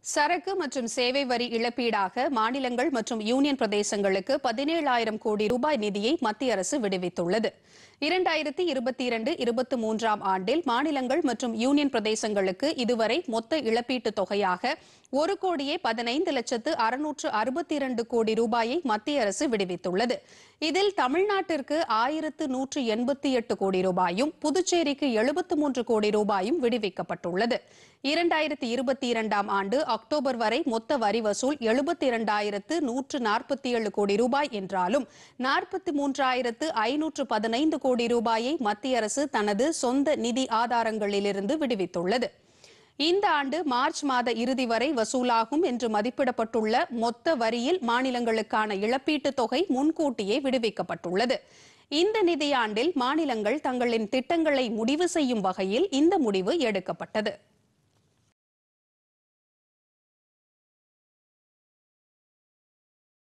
சரக்கு மற்றும் சேவை வரி இழப்பீடாக மாநிலங்கள் மற்றும் யூனியன் பிரதேசங்களுக்கு பதினேழாயிரம் கோடி ரூபாய் நிதியை மத்திய அரசு விடுவித்துள்ளது இரண்டாயிரத்தி இருபத்தி இரண்டு இருபத்தி மூன்றாம் ஆண்டில் மாநிலங்கள் மற்றும் யூனியன் பிரதேசங்களுக்கு இதுவரை மொத்த இழப்பீட்டுத் தொகையாக ஒரு கோடியே பதினைந்து லட்சத்து அறுநூற்று அறுபத்தி இரண்டு கோடி ரூபாயை மத்திய அரசு விடுவித்துள்ளது இதில் தமிழ்நாட்டிற்கு ஆயிரத்து நூற்று எண்பத்தி எட்டு கோடி ரூபாயும் புதுச்சேரிக்கு எழுபத்து மூன்று கோடி ரூபாயும் விடுவிக்கப்பட்டுள்ளது இரண்டாயிரத்தி இருபத்தி இரண்டாம் ஆண்டு அக்டோபர் வரை மொத்த வரி வசூல் எழுபத்தி இரண்டாயிரத்து நூற்று நாற்பத்தி ஏழு கோடி ரூபாய் என்றாலும் நாற்பத்தி மூன்றாயிரத்து ஐநூற்று பதினைந்து கோடி ரூபாயை மத்திய அரசு தனது சொந்த நிதி ஆதாரங்களிலிருந்து விடுவித்துள்ளது இந்த ஆண்டு மார்ச் மாத இறுதி வரை வசூலாகும் என்று மதிப்பிடப்பட்டுள்ள மொத்த வரியில் மாநிலங்களுக்கான இழப்பீட்டுத் தொகை முன்கூட்டியே விடுவிக்கப்பட்டுள்ளது இந்த நிதியாண்டில் மாநிலங்கள் தங்களின் திட்டங்களை முடிவு செய்யும் வகையில் இந்த முடிவு எடுக்கப்பட்டது